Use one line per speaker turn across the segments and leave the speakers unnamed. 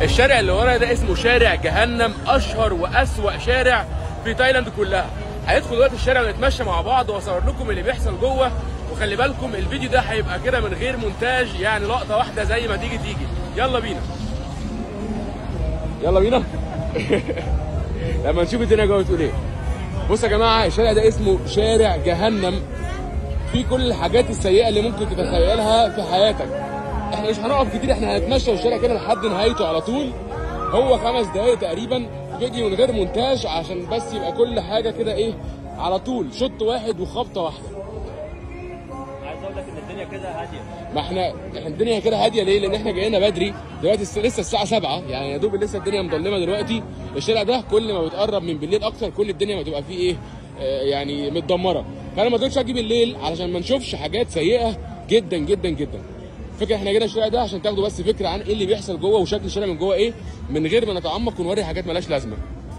الشارع اللي ورايا ده اسمه شارع جهنم اشهر واسوأ شارع في تايلاند كلها هندخل دلوقتي الشارع ونتمشى مع بعض واصور لكم اللي بيحصل جوه وخلي بالكم الفيديو ده هيبقى كده من غير مونتاج يعني لقطه واحده زي ما تيجي تيجي يلا بينا يلا بينا لما نشوف الدنيا جوه بتقول ايه بصوا يا جماعه الشارع ده اسمه شارع جهنم فيه كل الحاجات السيئه اللي ممكن تتخيلها في حياتك احنا مش هنقف كتير احنا هنتمشى الشارع كده لحد نهايته على طول هو خمس دقايق تقريبا فيديو من غير مونتاج عشان بس يبقى كل حاجه كده ايه على طول شوط واحد وخبطه واحده
عايز اقول لك ان الدنيا كده هاديه
ما احنا احنا الدنيا كده هاديه ليه؟ لان احنا جايين بدري دلوقتي الس- لسه الساعه 7 يعني يا دوب لسه الدنيا مظلمه دلوقتي الشارع ده كل ما بتقرب من بالليل اكتر كل الدنيا ما تبقى فيه ايه آه يعني متدمره فانا ما قدرتش اجي بالليل علشان ما نشوفش حاجات سيئه جدا جدا جدا فكره احنا جينا الشارع ده عشان تاخدوا بس فكره عن ايه اللي بيحصل جوه وشكل الشارع من جوه ايه من غير ما نتعمق ونوري حاجات ملهاش لازمه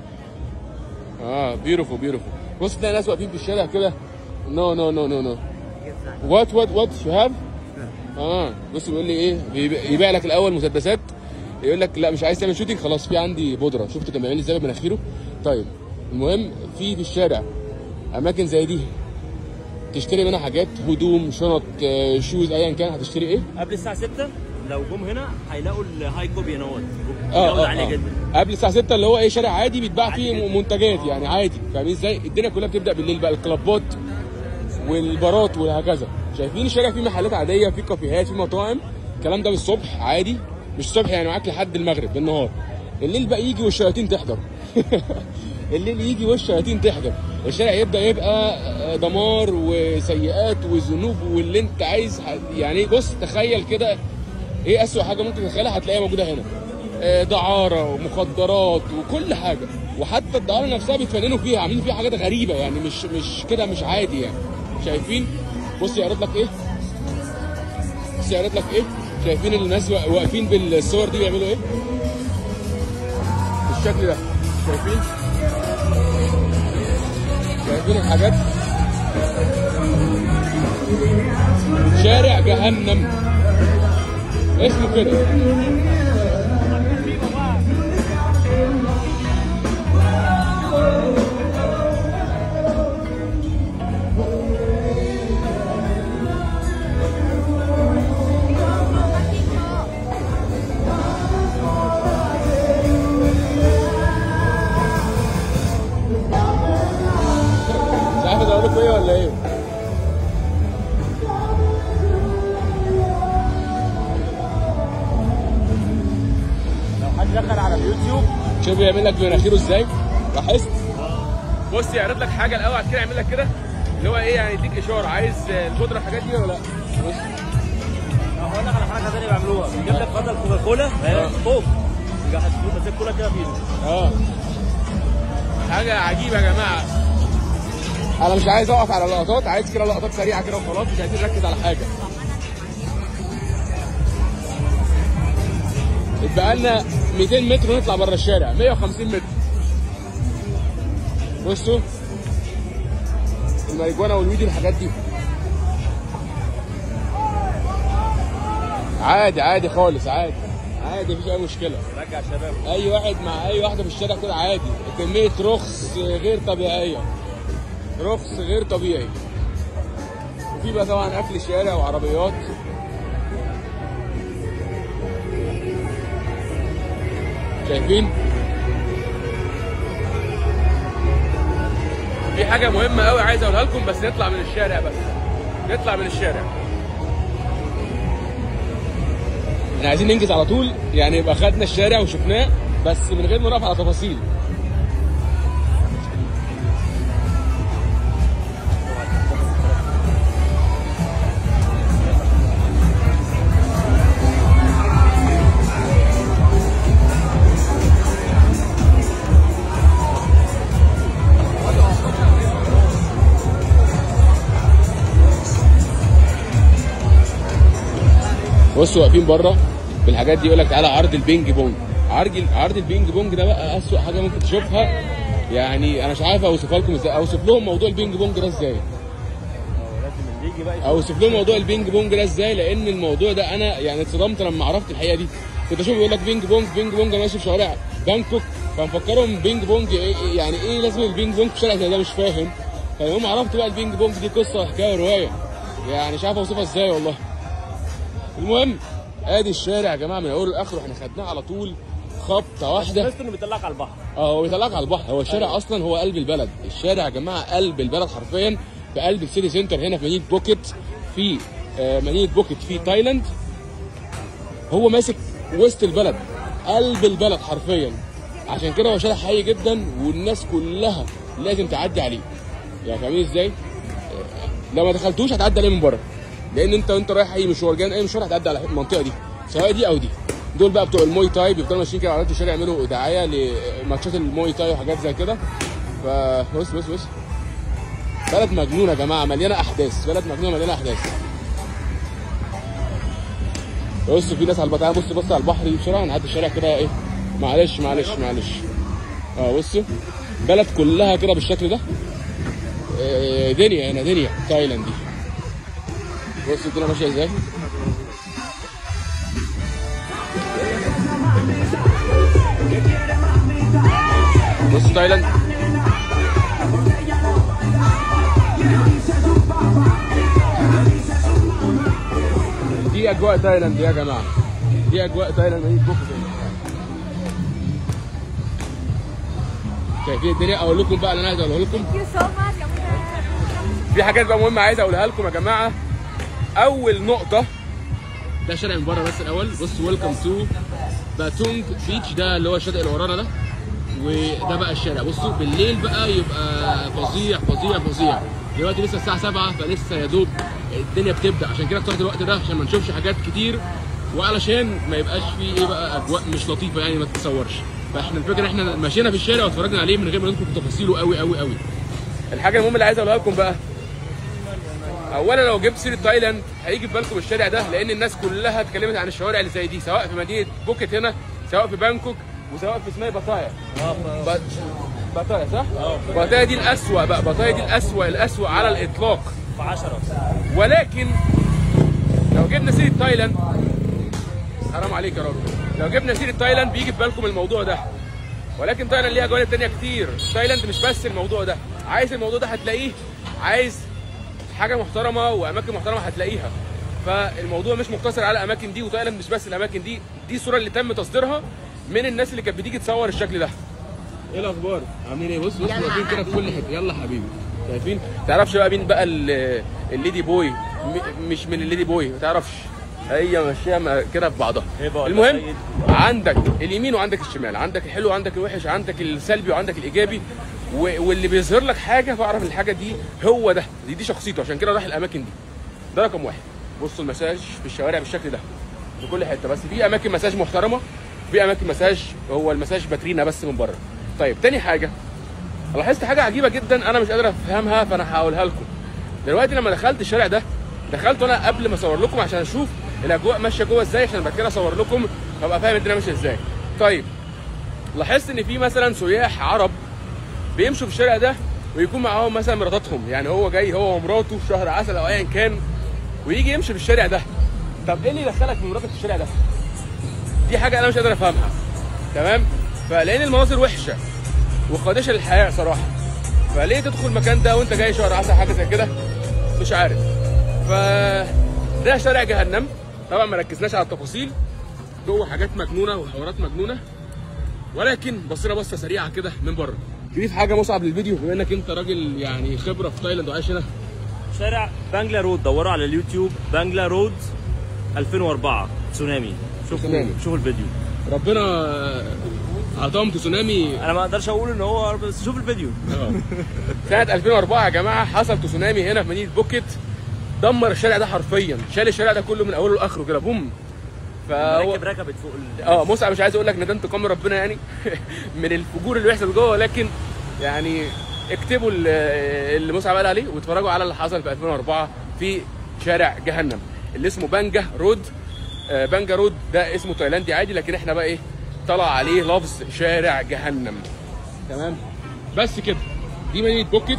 اه بيوتيفول بيوتيفول بص تلاقي ناس واقفين في الشارع كده نو نو نو نو نو وات وات وات يو هاف اه بص بيقول لي ايه بيبيع- يبيع لك الاول مسدسات يقول لك لا مش عايز تعمل شوتنج خلاص في عندي بودره شفت كان بيعمل لي ازاي بمناخيره طيب المهم في في الشارع اماكن زي دي تشتري منها حاجات هدوم شنط آه، شوز ايا كان هتشتري ايه
قبل الساعه 6 لو جم هنا هيلاقوا الهاي كوبي نوت
اه
جوده
اه,
عاليه
آه.
جدا
قبل الساعه 6 اللي هو ايه شارع عادي بيتباع
عادي
فيه
جدا.
منتجات يعني عادي فاهمين ازاي الدنيا كلها بتبدا بالليل بقى الكلابات والبارات وهكذا شايفين الشارع فيه محلات عاديه فيه كافيهات فيه مطاعم الكلام ده بالصبح عادي مش الصبح يعني معاك لحد المغرب بالنهار الليل بقى يجي والشياطين تحضر الليل يجي والشياطين تحضر الشارع يبدا يبقى آه، دمار وسيئات وذنوب واللي انت عايز ح- يعني بص تخيل كده ايه اسوأ حاجه ممكن تتخيلها هتلاقيها موجوده هنا آه، دعاره ومخدرات وكل حاجه وحتى الدعاره نفسها بيتفننوا فيها عاملين فيها حاجات غريبه يعني مش مش كده مش عادي يعني شايفين بص يعرض لك ايه بص يعرض لك ايه شايفين الناس وا- واقفين بالصور دي بيعملوا ايه بالشكل ده شايفين شايفين الحاجات شارع جهنم اسمه كده مش عارف اقول لكم ايه ولا ايه
لو حد دخل على اليوتيوب
شوف بيعمل لك مناخيره ازاي لاحظت بص يعرض لك حاجه الاول بعد كده يعمل لك كده اللي هو ايه يعني يديك اشاره عايز البودره الحاجات دي ولا لا بص
لو هقول لك على حاجه ثانيه بيعملوها بيجيب لك بدل كوكاكولا
آه.
فوق يبقى هتجيب ماسك كولا كده في ايده
اه حاجه عجيبه يا جماعه انا مش عايز اقف على لقطات عايز كده لقطات سريعه كده وخلاص مش عايزين نركز على حاجه اتبقى لنا 200 متر ونطلع بره الشارع 150 متر بصوا الماريجوانا والويد والحاجات دي عادي عادي خالص عادي عادي مفيش اي مشكله
رجع شباب
اي واحد مع اي واحده في الشارع كده عادي كميه رخص غير طبيعيه رخص غير طبيعي وفي بقى طبعا اكل شارع وعربيات شايفين في حاجه مهمه قوي عايز اقولها لكم بس نطلع من الشارع بس نطلع من الشارع احنا عايزين ننجز على طول يعني يبقى خدنا الشارع وشفناه بس من غير ما نقف على تفاصيل بصوا واقفين بره بالحاجات دي يقول لك تعالى عرض البينج بونج عرض عرض البينج بونج ده بقى اسوء حاجه ممكن تشوفها يعني انا مش عارف اوصفها لكم ازاي اوصف لهم موضوع البينج بونج ده ازاي
لازم اللي يجي بقى يشوف.
اوصف لهم موضوع البينج بونج ده ازاي لان الموضوع ده انا يعني اتصدمت لما عرفت الحقيقه دي كنت اشوف يقول لك بينج بونج بينج بونج أنا ماشي في شوارع بانكوك فمفكرهم بينج بونج إيه إيه- يعني ايه لازم البينج بونج في شارع زي ده مش فاهم فيوم عرفت بقى البينج بونج دي قصه وحكايه وروايه يعني مش عارف اوصفها ازاي والله المهم ادي الشارع يا جماعه من اوله لاخره احنا خدناه على طول خبطه واحده
بس انه بيطلعك على البحر
اه هو بيطلعك على البحر هو الشارع اصلا هو قلب البلد الشارع يا جماعه قلب البلد حرفيا في قلب السيتي سنتر هنا في مدينه بوكيت في آه، مدينه بوكيت في تايلاند هو ماسك وسط البلد قلب البلد حرفيا عشان كده هو شارع حي جدا والناس كلها لازم تعدي عليه يعني فاهمين ازاي آه، لو ما دخلتوش هتعدي عليه من بره لان انت وانت رايح اي مشوار جاي من اي مشوار هتعدي على المنطقه دي سواء دي او دي دول بقى بتوع الموي تاي بيفضلوا ماشيين كده على عرض الشارع يعملوا دعايه لماتشات الموي تاي وحاجات زي كده فبص بص بص بلد مجنونه يا جماعه مليانه احداث بلد مجنونه مليانه احداث بص في ناس على البحر بص بص على البحر بسرعه نعدي الشارع كده ايه معلش معلش معلش اه بصوا بلد كلها كده بالشكل ده آه، دنيا هنا دنيا تايلاند دي بص الدنيا ماشيه ازاي بص تايلاند دي اجواء تايلاند يا جماعه دي اجواء تايلاند مدينه بوكو شايفين الدنيا اقول لكم بقى اللي انا عايز اقوله لكم
Thank you so much. I'm
في حاجات بقى مهمه عايز اقولها لكم يا جماعه اول نقطه ده شارع من بره بس الاول بص ويلكم تو باتونج بيتش ده اللي هو الشاطئ اللي ورانا ده وده بقى الشارع بصوا بالليل بقى يبقى فظيع فظيع فظيع دلوقتي لسه الساعه 7 فلسه يا دوب الدنيا بتبدا عشان كده اخترت الوقت ده عشان ما نشوفش حاجات كتير وعلشان ما يبقاش فيه ايه بقى اجواء مش لطيفه يعني ما تتصورش فاحنا الفكره احنا مشينا في الشارع واتفرجنا عليه من غير ما ندخل في تفاصيله قوي قوي قوي الحاجه المهمه اللي عايز اقولها لكم بقى اولا لو جبت سيره تايلاند هيجي في بالكم الشارع ده لان الناس كلها اتكلمت عن الشوارع اللي زي دي سواء في مدينه بوكيت هنا سواء في بانكوك وسواء في اسمها باتايا ب- باتايا صح؟ باتايا دي الاسوأ بقى باتايا دي الاسوأ الاسوأ على الاطلاق
في 10
ولكن لو جبنا سيره تايلاند حرام عليك يا راجل لو جبنا سيره تايلاند بيجي في بالكم الموضوع ده ولكن تايلاند ليها جوانب تانية كتير تايلاند مش بس الموضوع ده عايز الموضوع ده هتلاقيه عايز حاجه محترمه واماكن محترمه هتلاقيها فالموضوع مش مقتصر على الاماكن دي وتايلاند مش بس الاماكن دي دي الصوره اللي تم تصديرها من الناس اللي كانت بتيجي تصور الشكل ده ايه الاخبار عاملين ايه بص بص واقفين كده في كل حته يلا حبيبي شايفين تعرفش بقى مين بقى ال- الليدي بوي م- مش من الليدي بوي ما تعرفش هي ماشيه م- كده في بعضها
إيه بقى ولا
المهم
سيد؟
عندك اليمين وعندك الشمال عندك الحلو وعندك الوحش عندك السلبي وعندك الايجابي و- واللي بيظهر لك حاجه فاعرف الحاجه دي هو ده دي دي شخصيته عشان كده راح الاماكن دي ده رقم واحد بصوا المساج في الشوارع بالشكل ده في كل حته بس في اماكن مساج محترمه في اماكن مساج هو المساج باترينا بس من بره طيب تاني حاجه لاحظت حاجه عجيبه جدا انا مش قادر افهمها فانا هقولها لكم دلوقتي لما دخلت الشارع ده دخلت انا قبل ما اصور لكم عشان اشوف الاجواء ماشيه جوه ازاي عشان بعد كده اصور لكم فابقى فاهم الدنيا ماشيه ازاي طيب لاحظت ان في مثلا سياح عرب بيمشوا في الشارع ده ويكون معاهم مثلا مراتاتهم يعني هو جاي هو ومراته في شهر عسل او ايا كان ويجي يمشي في الشارع ده طب ايه اللي يدخلك من مراتك في الشارع ده دي حاجه انا مش قادر افهمها تمام فلان المناظر وحشه وخادشه للحياه صراحه فليه تدخل المكان ده وانت جاي شهر عسل حاجه زي كده مش عارف ف ده شارع جهنم طبعا ما ركزناش على التفاصيل جوه حاجات مجنونه وحوارات مجنونه ولكن بصينا بصه سريعه كده من بره تضيف حاجه مصعب للفيديو بما انك انت راجل يعني خبره في تايلاند وعايش هنا
شارع بانجلا رود دوروا على اليوتيوب بانجلا رود 2004 تسونامي شوفوا
تسونامي.
شوفوا الفيديو
ربنا عطاهم تسونامي
انا ما اقدرش اقول ان هو بس شوف الفيديو
سنه 2004 يا جماعه حصل تسونامي هنا في مدينه بوكيت دمر الشارع ده حرفيا شال الشارع ده كله من اوله لاخره كده بوم فهو
راكب ركبت فوق ال...
اه مصعب مش عايز اقول لك ان ده انتقام من ربنا يعني من الفجور اللي بيحصل جوه لكن يعني اكتبوا ال- اللي مصعب قال عليه واتفرجوا على اللي حصل في 2004 في شارع جهنم اللي اسمه بانجا رود آه، بانجا رود ده اسمه تايلاندي عادي لكن احنا بقى ايه طلع عليه لفظ شارع جهنم تمام بس كده دي مدينه بوكيت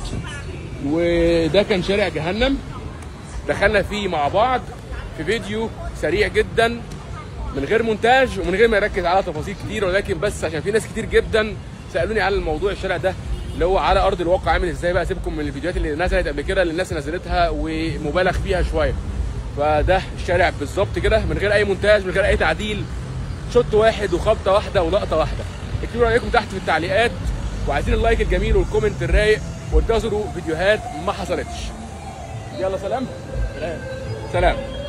وده كان شارع جهنم دخلنا فيه مع بعض في فيديو سريع جدا من غير مونتاج ومن غير ما يركز على تفاصيل كتير ولكن بس عشان في ناس كتير جدا سالوني على الموضوع الشارع ده اللي هو على ارض الواقع عامل ازاي بقى سيبكم من الفيديوهات اللي نزلت قبل كده اللي الناس نزلتها ومبالغ فيها شويه فده الشارع بالظبط كده من غير اي مونتاج من غير اي تعديل شوت واحد وخبطه واحده ولقطه واحده اكتبوا رايكم تحت في التعليقات وعايزين اللايك الجميل والكومنت الرايق وانتظروا فيديوهات ما حصلتش يلا سلام سلام سلام